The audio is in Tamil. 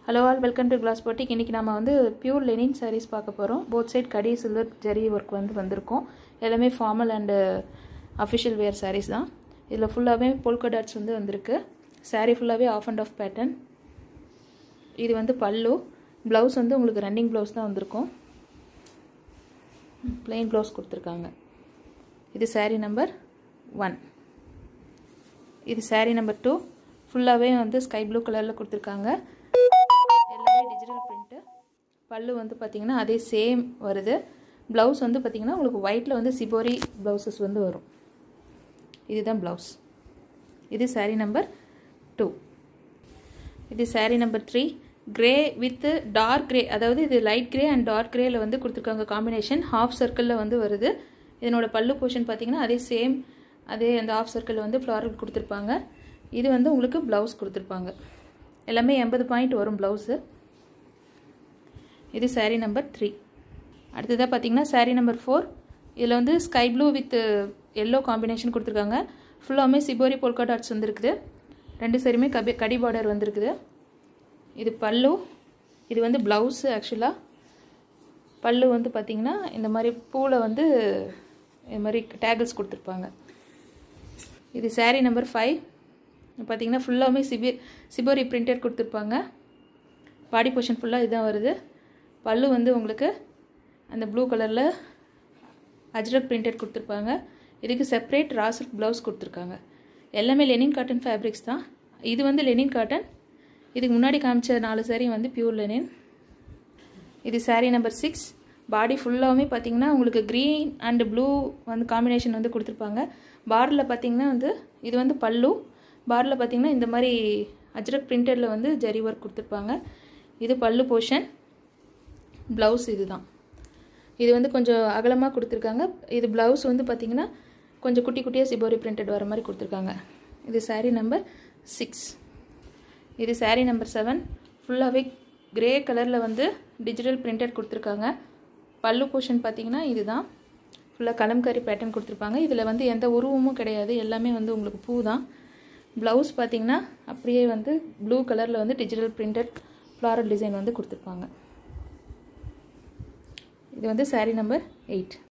hello all welcome to class boutique இன்றைக்கி நம்ம வந்து பியூர் லெனின் sarees பார்க்க போகிறோம் போத் சைட் கடி சில்வர் ஜரி ஒர்க் வந்து வந்திருக்கும் எல்லாமே formal and official wear sarees தான் இதில் ஃபுல்லாகவே பொல்கா டாட்ஸ் வந்து வந்திருக்கு saree ஃபுல்லாகவே ஆஃப் அண்ட் ஆஃப் பேட்டர்ன் இது வந்து பல்லு ப்ளவுஸ் வந்து உங்களுக்கு ரன்னிங் ப்ளவுஸ் தான் வந்திருக்கும் plain ப்ளவுஸ் கொடுத்துருக்காங்க இது saree நம்பர் ஒன் இது saree நம்பர் டூ ஃபுல்லாகவே வந்து ஸ்கை ப்ளூ கலரில் கொடுத்துருக்காங்க எல்லாமே டிஜிட்டல் பிரிண்ட்டு பல்லு வந்து பார்த்திங்கன்னா அதே சேம் வருது ப்ளவுஸ் வந்து பார்த்திங்கன்னா உங்களுக்கு ஒயிட்டில் வந்து சிபோரி ப்ளவுசஸ் வந்து வரும் இதுதான் ப்ளவுஸ் இது saree நம்பர் டூ இது saree number three grey with dark grey அதாவது இது லைட் க்ரே அண்ட் டார்க் க்ரேயில் வந்து கொடுத்துருக்காங்க காம்பினேஷன் ஹாஃப் சர்க்கிளில் வந்து வருது இதனோட பல்லு போர்ஷன் பார்த்திங்கன்னா அதே சேம் அதே அந்த ஆஃப் சர்க்கிளில் வந்து ஃப்ளாரல் கொடுத்துருப்பாங்க இது வந்து உங்களுக்கு ப்ளவுஸ் கொடுத்துருப்பாங்க எல்லாமே எண்பது பாயிண்ட் வரும் ப்ளவுஸு இது saree நம்பர் த்ரீ அடுத்ததாக பார்த்தீங்கன்னா saree நம்பர் ஃபோர் இதில் வந்து sky blue with yellow combination கொடுத்துருக்காங்க ஃபுல்லாமே சிபோரி போல்கா டாட்ஸ் வந்துருக்குது ரெண்டு சரியுமே கபி கடி பார்டர் வந்திருக்குது இது பல்லு இது வந்து ப்ளவுஸு ஆக்சுவலாக பல்லு வந்து பார்த்திங்கன்னா இந்த மாதிரி பூவில் வந்து இது மாதிரி டேகிள்ஸ் கொடுத்துருப்பாங்க இது saree நம்பர் ஃபைவ் பார்த்தீங்கன்னா ஃபுல்லாகவே சிபி சிபோரி பிரிண்டட் கொடுத்துருப்பாங்க பாடி போர்ஷன் ஃபுல்லாக இதுதான் வருது பல்லு வந்து உங்களுக்கு அந்த ப்ளூ கலரில் அஜ்ரக் பிரிண்டட் கொடுத்துருப்பாங்க இதுக்கு செப்பரேட் ராசில்க் ப்ளவுஸ் கொடுத்துருக்காங்க எல்லாமே லெனின் காட்டன் ஃபேப்ரிக்ஸ் தான் இது வந்து லெனின் காட்டன் இதுக்கு முன்னாடி காமிச்ச நாலு சாரீ வந்து பியூர் லெனின் இது saree நம்பர் சிக்ஸ் பாடி ஃபுல்லாகவுமே பார்த்தீங்கன்னா உங்களுக்கு க்ரீன் அண்டு ப்ளூ வந்து காம்பினேஷன் வந்து கொடுத்துருப்பாங்க பார்டரில் பார்த்தீங்கன்னா வந்து இது வந்து பல்லு பார்டரில் பார்த்தீங்கன்னா இந்த மாதிரி அஜ்ரக் பிரிண்டடில் வந்து ஜரி ஒர்க் கொடுத்துருப்பாங்க இது பல்லு போர்ஷன் ப்ளவுஸ் இது தான் இது வந்து கொஞ்சம் அகலமாக கொடுத்துருக்காங்க இது ப்ளவுஸ் வந்து பார்த்திங்கன்னா கொஞ்சம் குட்டி குட்டியாக சிபோரி பிரிண்டட் வர மாதிரி கொடுத்துருக்காங்க இது saree நம்பர் சிக்ஸ் இது saree நம்பர் செவன் ஃபுல்லாகவே கிரே கலரில் வந்து டிஜிட்டல் பிரிண்டட் கொடுத்துருக்காங்க பல்லு போர்ஷன் பார்த்தீங்கன்னா இதுதான் ஃபுல்லாக கலம்கரி பேட்டர்ன் கொடுத்துருப்பாங்க இதில் வந்து எந்த உருவமும் கிடையாது எல்லாமே வந்து உங்களுக்கு பூ தான் ப்ளவுஸ் பார்த்தீங்கன்னா அப்படியே வந்து ப்ளூ கலரில் வந்து டிஜிட்டல் பிரிண்டட் ஃப்ளாரல் டிசைன் வந்து கொடுத்துருப்பாங்க இது வந்து saree நம்பர் எயிட்